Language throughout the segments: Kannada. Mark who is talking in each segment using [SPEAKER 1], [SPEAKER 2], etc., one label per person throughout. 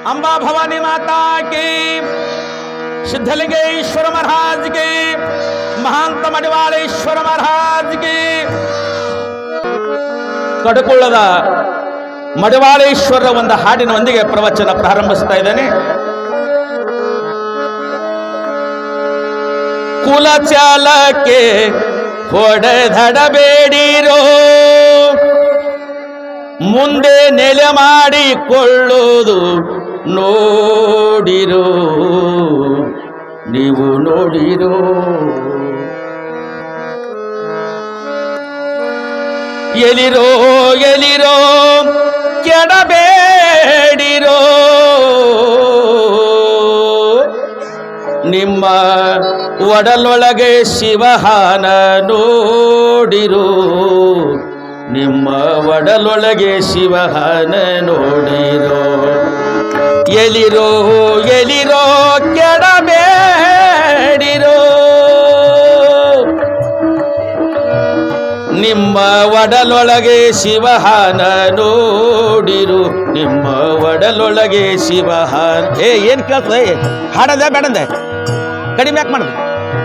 [SPEAKER 1] अंबा भवानी माता की सिद्धलिंगेश्वर महाराज की ಮಹಾಂತ ಮಡಿವಾಳೇಶ್ವರ ಮಹಾರಾಜ್ಗೆ ಕಡುಕೊಳ್ಳದ ಮಡಿವಾಳೇಶ್ವರ ಒಂದು ಹಾಡಿನೊಂದಿಗೆ ಪ್ರವಚನ ಪ್ರಾರಂಭಿಸ್ತಾ ಇದ್ದೇನೆ ಕುಲಚಾಲಕ್ಕೆ ಹೊಡೆದಡಬೇಡಿರೋ ಮುಂದೆ ನೆಲೆ ಮಾಡಿಕೊಳ್ಳುವುದು ನೋಡಿರೋ ನೀವು ನೋಡಿರೋ ಎಲಿರೋ ಎಲಿರೋ ಕೆಡಬೇಡಿರೋ ನಿಮ್ಮ ಒಡಲೊಳಗೆ ಶಿವಹಾನ ನೋಡಿರೋ ನಿಮ್ಮ ಒಡಲೊಳಗೆ ಶಿವಹಾನ ನೋಡಿರೋ ಎಲಿರೋ ಎಲಿರೋ ಕೆಡಬೇಡಿರೋ ನಿಮ್ಮ ಒಡಲೊಳಗೆ ಶಿವಹಾನ ನೋಡಿರು ನಿಮ್ಮ ಒಡಲೊಳಗೆ ಶಿವಹಾನ ಏ ಏನ್ ಕೇಳ್ತದೆ ಹಾಡದೆ ಬೇಡಂದೆ ಕಡಿಮೆ ಯಾಕೆ ಮಾಡಿದೆ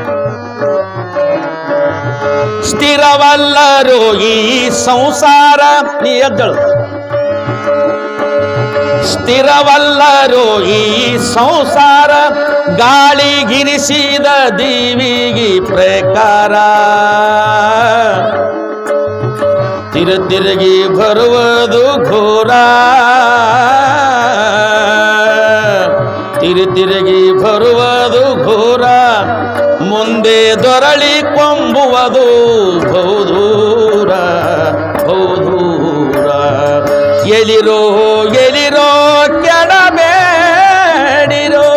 [SPEAKER 1] ಸ್ಥಿರವಲ್ಲರು ಈ ಸಂಸಾರ ನೀ ಎದ್ದಳು ಸ್ಥಿರವಲ್ಲರು ಈ ಸಂಸಾರ ಗಾಳಿಗಿರಿಸಿದ ದಿವಿಗಿ ಪ್ರಕಾರ ತಿರು ತಿರುಗಿ ಬರುವುದು ಘೋರ ತಿರು ತಿರುಗಿ ಬರುವುದು ಘೋರ ಮುಂದೆ ದೊರಳಿ ಕೊಂಬುವುದು ಬಹುದೂರ ಬಹುದೂರ ಎಲಿರೋ ಎಲಿರೋ ಕೆಡಬೇಡಿರೋ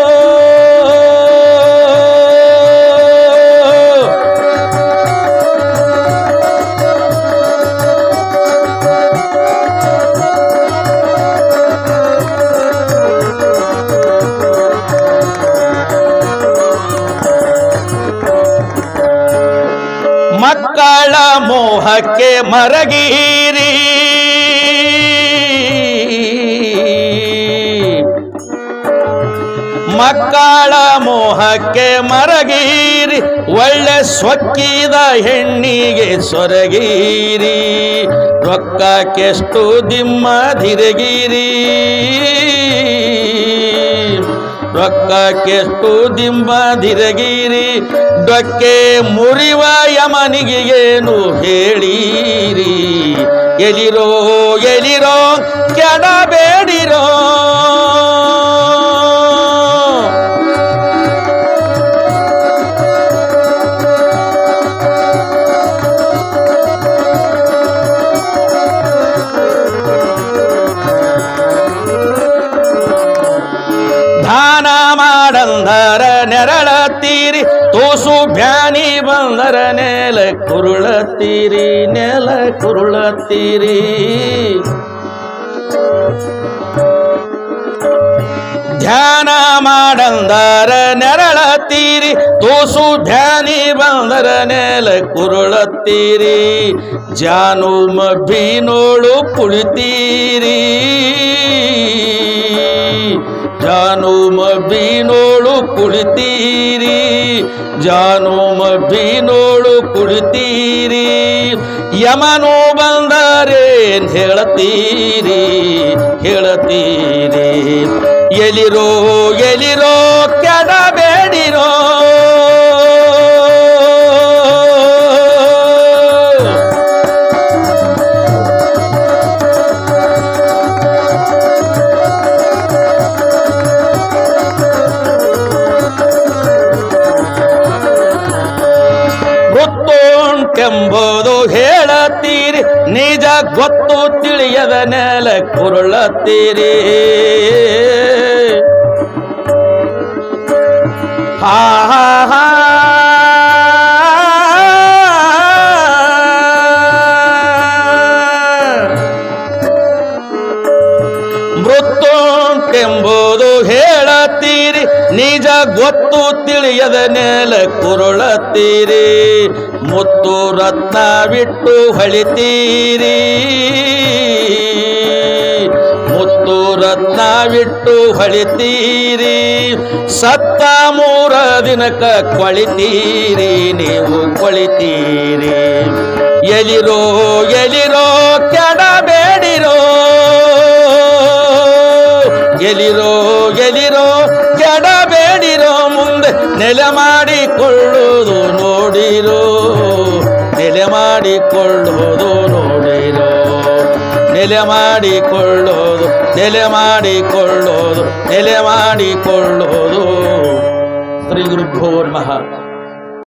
[SPEAKER 1] ಮಕ್ಕಳ ಮೋಹಕ್ಕೆ ಮರಗೀರಿ ಮಕ್ಕಳ ಮೋಹಕ್ಕೆ ಮರಗೀರಿ ಒಳ್ಳೆ ಸೊಕ್ಕಿದ ಹೆಣ್ಣಿಗೆ ಸೊರಗೀರಿ ರೊಕ್ಕಕ್ಕೆಷ್ಟು ದಿಮ್ಮ ಧಿರಗಿರಿ ರೊಕ್ಕಕ್ಕೆಷ್ಟು ದಿಂಬ ಧಿರಗಿರಿ ಡೊಕ್ಕೆ ಮುರಿವ ಯಮನಿಗೆ ಏನು ಹೇಳಿರಿ ಎಲಿರೋ ಎಲಿರೋ ಕೆಡಬೇಡಿರೋ ದಾನ ಮಾಡಂದರ ನೆರಳತ್ತೀರಿ ತೋಸು ಬ್ಯಾನಿ ಬಂದರ ನೆಲ ಕುರುಳತ್ತೀರಿ ನೆಲ ಕುರುಳತ್ತೀರಿ ಧ್ಯಾನ ಮಾಡಂದರ ನೆರಳತ್ತೀರಿ ತೋಸು ಧ್ಯಾನಿ ಬಂದರ ನೆಲ ಕುರುಳತ್ತೀರಿ ಜಾನು ಮಬ್ಬಿನೋಳು ಕುಳಿತೀರಿ ಜಾನು ಮಬ್ಬಿನೋಳು ಕುಳಿತೀರಿ ಜಾನು ಮಬ್ಬಿನೋಳು ಕುಳಿತೀರಿ ಯಮನು ಬಂದರೇನ್ ಹೇಳತೀರಿ ಹೇಳತೀರಿ ಎಲಿರೋ ಎಲಿರೋ ಕೆಡಬೇಡಿರೋ ಗೊತ್ತುಂಟೆಂಬುದು ಹೇಳತ್ತೀರಿ ನಿಜ ಗೊತ್ತು ತಿಳಿಯದ ನೆಲ ಕುರುಳತ್ತೀರಿ ಹಾ ಹಾ ಹಾ ಮೃತ್ಯುಂಟೆಂಬುದು ಹೇಳತ್ತೀರಿ ನಿಜ ಗೊತ್ತು ತಿಳಿಯದ ನೆಲ ಕುರುಳತ್ತೀರಿ ಮುತ್ತು ರತ್ನ ಬಿಟ್ಟು ಹಳಿತೀರಿ ಮುತ್ತು ಮುತ್ತು ರತ್ನವಿಟ್ಟು ಹೊಳಿತೀರಿ ಸತ್ತ ಮೂರ ದಿನಕ ಕೊಳಿತೀರಿ ನೀವು ಕೊಳಿತೀರಿ ಎಲಿರೋ ಎಲಿರೋ ಕೆಡಬೇಡಿರೋ ಎಲಿರೋ ಎಲಿರೋ ಕೆಡಬೇಡಿರೋ ಮುಂದೆ ನೆಲೆ ಮಾಡಿಕೊಳ್ಳುವುದು ನೋಡಿರೋ ನೆಲೆ ಮಾಡಿಕೊಳ್ಳುವುದು ನೋಡಿರೋ ನೆಲೆ ಮಾಡಿಕೊಳ್ಳೋದು ನೆಲೆ ಮಾಡಿಕೊಳ್ಳೋದು ನೆಲೆ ಮಾಡಿಕೊಳ್ಳೋದು ಶ್ರೀ ಗುರುಭ್ಯೋ ನಮಃ